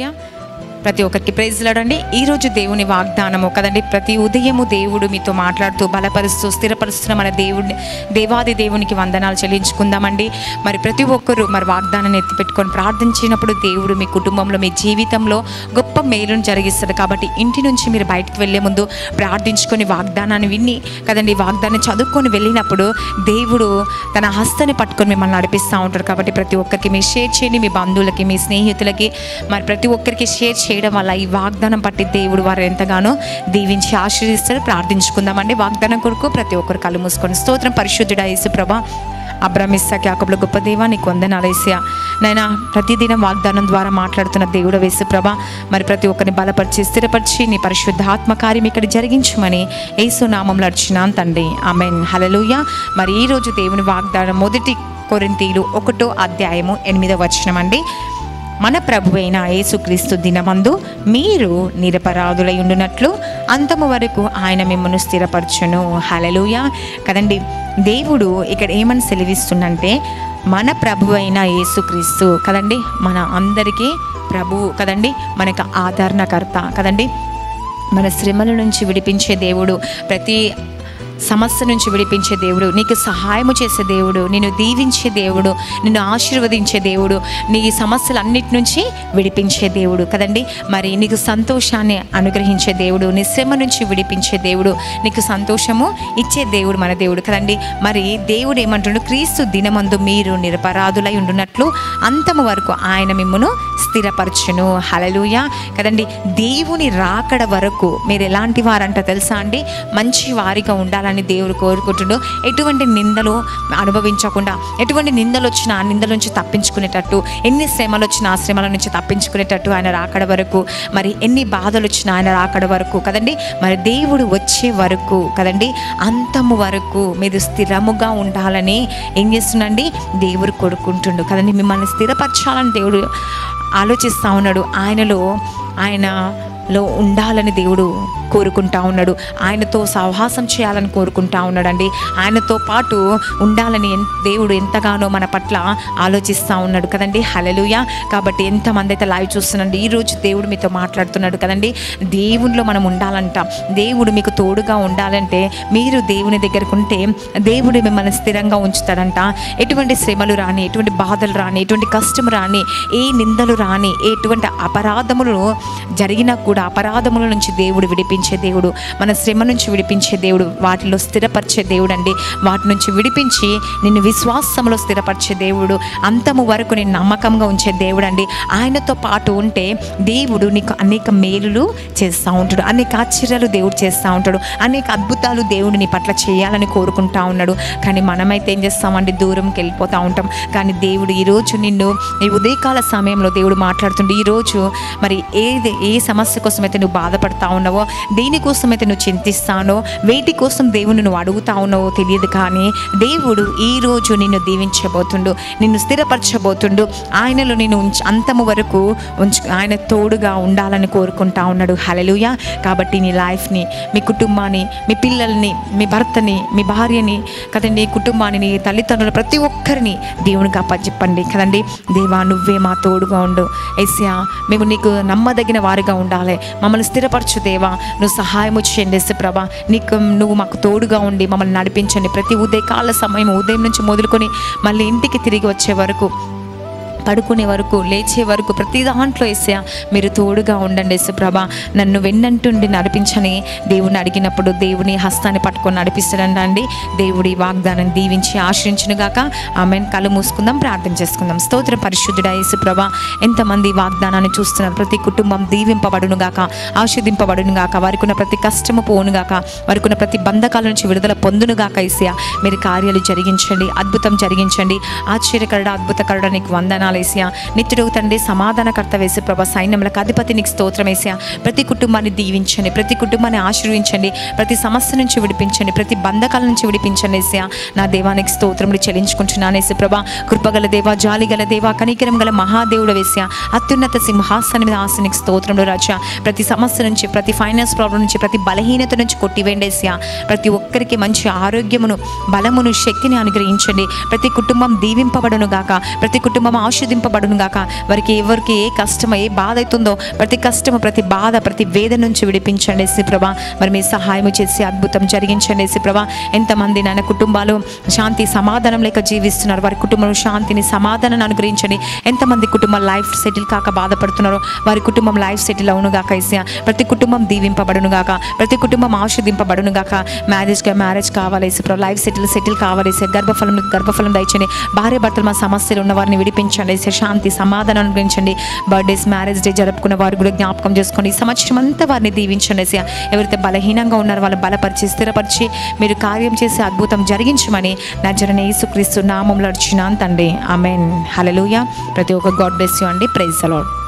హలలుయ ప్రతి ఒక్కరికి ప్రైజ్లాడండి ఈరోజు దేవుని వాగ్దానము కదండి ప్రతి ఉదయము దేవుడు మీతో మాట్లాడుతూ బలపరుస్తూ స్థిరపరుస్తున్న మన దేవుడిని దేవాది దేవునికి వందనాలు చెల్లించుకుందామండి మరి ప్రతి ఒక్కరూ మరి వాగ్దానాన్ని ఎత్తిపెట్టుకొని ప్రార్థించినప్పుడు దేవుడు మీ కుటుంబంలో మీ జీవితంలో గొప్ప మేలును జరిగిస్తాడు కాబట్టి ఇంటి నుంచి మీరు బయటకు వెళ్ళే ముందు ప్రార్థించుకొని వాగ్దానాన్ని విని కదండి వాగ్దానం చదువుకొని వెళ్ళినప్పుడు దేవుడు తన హస్తాన్ని పట్టుకొని మిమ్మల్ని నడిపిస్తూ ఉంటారు కాబట్టి ప్రతి ఒక్కరికి మీరు షేర్ చేయండి మీ బంధువులకి మీ స్నేహితులకి మరి ప్రతి ఒక్కరికి షేర్ చేయడం వల్ల ఈ వాగ్దానం పట్టి దేవుడు వారు ఎంతగానో దీవించి ఆశీర్దిస్తాడు ప్రార్థించుకుందామండి వాగ్దానం కొరకు ప్రతి ఒక్కరు కళ్ళు మూసుకొని స్తోత్రం పరిశుద్ధుడా యేసు ప్రభా అబ్రమిస్సాకి యాకబుల గొప్ప దేవా నీకు వందనాలు వేసా నైనా ప్రతిదినం వాగ్దానం ద్వారా మాట్లాడుతున్న దేవుడు వేసు ప్రభ మరి ప్రతి ఒక్కరిని బలపరిచి స్థిరపరిచి నీ పరిశుద్ధ ఆత్మకార్యం ఇక్కడ జరిగించమని యేసు నామంలో అర్చినాను తండ్రి ఆమెన్ హలలుయ మరి ఈరోజు దేవుని వాగ్దానం మొదటి కొరింతీలు ఒకటో అధ్యాయము ఎనిమిదో వచనం అండి మన ప్రభు అయిన యేసుక్రీస్తు దినమందు మీరు నిరపరాధులై ఉండునట్లు అంతము వరకు ఆయన మిమ్మల్ని స్థిరపరచును హలలుయ కదండి దేవుడు ఇక్కడ ఏమని సెలవిస్తుందంటే మన ప్రభు అయిన యేసుక్రీస్తు కదండి మన అందరికీ ప్రభువు కదండి మనకు ఆదరణకర్త కదండి మన శ్రమల నుంచి విడిపించే దేవుడు ప్రతి సమస్య నుంచి విడిపించే దేవుడు నీకు సహాయము చేసే దేవుడు నిన్ను దీవించే దేవుడు నిన్ను ఆశీర్వదించే దేవుడు నీ సమస్యలన్నిటి నుంచి విడిపించే దేవుడు కదండి మరి నీకు సంతోషాన్ని అనుగ్రహించే దేవుడు నీ శ్రమ నుంచి విడిపించే దేవుడు నీకు సంతోషము ఇచ్చే దేవుడు మన దేవుడు కదండి మరి దేవుడు ఏమంటుండు క్రీస్తు దినమందు మీరు నిరపరాధులై ఉండునట్లు అంతము వరకు ఆయన మిమ్మును స్థిరపరచును హలలుయ కదండి దేవుని రాకడ వరకు మీరు ఎలాంటి వారంట తెలుసా అండి మంచి వారిగా ఉండాలని దేవుడు కోరుకుంటుండు ఎటువంటి నిందలు అనుభవించకుండా ఎటువంటి నిందలు వచ్చినా ఆ నిందల నుంచి తప్పించుకునేటట్టు ఎన్ని శ్రమలు వచ్చినా ఆ శ్రమల నుంచి తప్పించుకునేటట్టు ఆయన రాకడ వరకు మరి ఎన్ని బాధలు వచ్చినా ఆయన రాకడ వరకు కదండి మరి దేవుడు వచ్చే వరకు కదండి అంతము వరకు మీరు స్థిరముగా ఉండాలని ఏం చేస్తుండండి దేవుడు కొడుకుంటుండు కదండి మిమ్మల్ని స్థిరపరచాలని దేవుడు ఆలోచిస్తూ ఉన్నాడు ఆయనలో ఆయనలో ఉండాలని దేవుడు కోరుకుంటా ఉన్నాడు ఆయనతో సహవాసం చేయాలని కోరుకుంటా ఉన్నాడండి ఆయనతో పాటు ఉండాలని ఎన్- దేవుడు ఎంతగానో మన పట్ల ఆలోచిస్తూ ఉన్నాడు కదండి హలలుయ కాబట్టి ఎంతమంది అయితే లైవ్ చూస్తున్నాండి ఈరోజు దేవుడు మీతో మాట్లాడుతున్నాడు కదండి దేవునిలో మనం ఉండాలంట దేవుడు మీకు తోడుగా ఉండాలంటే మీరు దేవుని దగ్గరకు ఉంటే దేవుడు మిమ్మల్ని స్థిరంగా ఉంచుతాడంట ఎటువంటి శ్రమలు రాని ఎటువంటి బాధలు రాని ఎటువంటి కష్టం రాని ఏ నిందలు రాని ఎటువంటి అపరాధములు జరిగినా కూడా అపరాధముల నుంచి దేవుడు విడిపించే దేవుడు మన శ్రమ నుంచి విడిపించే దేవుడు వాటిలో స్థిరపరిచే దేవుడు అండి వాటి నుంచి విడిపించి నిన్ను విశ్వాసంలో స్థిరపరిచే దేవుడు అంతము వరకు నేను నమ్మకంగా ఉంచే దేవుడు అండి ఆయనతో పాటు ఉంటే దేవుడు నీకు అనేక మేలులు చేస్తూ ఉంటాడు అనేక ఆశ్చర్యాలు దేవుడు చేస్తూ ఉంటాడు అనేక అద్భుతాలు దేవుడు నీ పట్ల చేయాలని కోరుకుంటా ఉన్నాడు కానీ మనమైతే ఏం చేస్తామండి దూరంకి వెళ్ళిపోతూ ఉంటాం కానీ దేవుడు ఈరోజు నిన్ను ఈ ఉదయకాల సమయంలో దేవుడు మాట్లాడుతుండే ఈరోజు మరి ఏది ఏ సమస్య కోసమైతే నువ్వు బాధపడతా ఉన్నావో దేనికోసమైతే నువ్వు చింతిస్తానో వేటి కోసం దేవుని నువ్వు అడుగుతా ఉన్నావో తెలియదు కానీ దేవుడు ఈ రోజు నిన్ను దీవించబోతుండు నిన్ను స్థిరపరచబోతుండు ఆయనలో నేను ఉంచ అంతము వరకు ఉంచు ఆయన తోడుగా ఉండాలని కోరుకుంటా ఉన్నాడు హలలుయ కాబట్టి నీ లైఫ్ని మీ కుటుంబాన్ని మీ పిల్లల్ని మీ భర్తని మీ భార్యని కదండి నీ కుటుంబాన్ని నీ తల్లిదండ్రులు ప్రతి ఒక్కరిని దేవునికి అప్పచెప్పండి కదండి దేవా నువ్వే మా తోడుగా ఉండు ఏసియా మేము నీకు నమ్మదగిన వారిగా ఉండాలి మమ్మల్ని స్థిరపరచు దేవా నువ్వు సహాయం చేయండి ఎస్ ప్రభా నీకు నువ్వు మాకు తోడుగా ఉండి మమ్మల్ని నడిపించండి ప్రతి ఉదయకాల సమయం ఉదయం నుంచి మొదలుకొని మళ్ళీ ఇంటికి తిరిగి వచ్చే వరకు పడుకునే వరకు లేచే వరకు ప్రతి దాంట్లో వేసా మీరు తోడుగా ఉండండి యేసు ప్రభా నన్ను వెన్నంటుండి నడిపించని దేవుని అడిగినప్పుడు దేవుని హస్తాన్ని పట్టుకొని నడిపిస్తాడండి దేవుడి వాగ్దానం దీవించి ఆశ్రయించును గాక ఆమెను కళ్ళు మూసుకుందాం ప్రార్థన చేసుకుందాం స్తోత్ర పరిశుద్ధుడ యేసు ప్రభా ఎంతమంది ఈ వాగ్దానాన్ని చూస్తున్నారు ప్రతి కుటుంబం దీవింపబడును గాక ఆశీర్దింపబడును గాక వారికి ఉన్న ప్రతి కష్టము పోను గాక వారికి ఉన్న ప్రతి బంధకాల నుంచి విడుదల పొందును గాక ఏసియా మీరు కార్యాలు జరిగించండి అద్భుతం జరిగించండి ఆశ్చర్యకరుడ అద్భుతకరుడ నీకు వందనాలు వేసియా నిత్యుడు తండ్రి సమాధానకర్త వేసి ప్రభా సైన్యములకు అధిపతి నీకు స్తోత్రం వేసియా ప్రతి కుటుంబాన్ని దీవించండి ప్రతి కుటుంబాన్ని ఆశీర్వించండి ప్రతి సమస్య నుంచి విడిపించండి ప్రతి బంధకాల నుంచి విడిపించండి వేసియా నా దేవానికి స్తోత్రములు చెల్లించుకుంటున్నాను వేసి ప్రభా కృపగల దేవా జాలిగల దేవా కనికరం గల మహాదేవుడు వేసియా అత్యున్నత సింహాసనం మీద ఆశనికి స్తోత్రములు రాజా ప్రతి సమస్య నుంచి ప్రతి ఫైనాన్స్ ప్రాబ్లం నుంచి ప్రతి బలహీనత నుంచి కొట్టివేండేసియా ప్రతి ఒక్కరికి మంచి ఆరోగ్యమును బలమును శక్తిని అనుగ్రహించండి ప్రతి కుటుంబం దీవింపబడును గాక ప్రతి కుటుంబం ఆశీర్దింపబడును గాక వారికి ఎవరికి ఏ కష్టం ఏ బాధ అవుతుందో ప్రతి కష్టము ప్రతి బాధ ప్రతి వేదన నుంచి విడిపించండి యేసు ప్రభా మరి మీ సహాయం చేసి అద్భుతం జరిగించండి యేసు ప్రభా ఎంతమంది నాయన కుటుంబాలు శాంతి సమాధానం లేక జీవిస్తున్నారు వారి కుటుంబంలో శాంతిని సమాధానాన్ని అనుగ్రహించండి ఎంతమంది కుటుంబం లైఫ్ సెటిల్ కాక బాధపడుతున్నారో వారి కుటుంబం లైఫ్ సెటిల్ అవును గాక ఏసయ్య ప్రతి కుటుంబం దీవింపబడును గాక ప్రతి కుటుంబం ఆశీర్దింపబడును గాక మ్యారేజ్గా మ్యారేజ్ కావాలి యేసు ప్రభా లైఫ్ సెటిల్ సెటిల్ కావాలి యేసయ్య. గర్భఫలం గర్భఫలం దయచండి భార్య భర్తలు మా సమస్యలు ఉన్న వారిని విడిపించండి యేసయ్య. శాంతి సమాధానం అనుగ్రహించండి బర్త్డేస్ మ్యారేజ్ డే జరుపుకున్న వారు కూడా జ్ఞాపకం చేసుకోండి ఈ సంవత్సరం అంతా వారిని దీవించండి యేసయ్య. ఎవరైతే బలహీనంగా ఉన్నారో వాళ్ళని బలపరిచి స్థిరపరిచి మీరు కార్యం చేసి అద్భుతం జరిగించమని నజరనే యేసుక్రీస్తు నామంలో అర్చున్నాను తండ్రి ఆమెన్ హల్లెలూయా ప్రతి ఒక్క గాడ్ బ్లెస్ యూ అండి ప్రైజ్ అలాడ్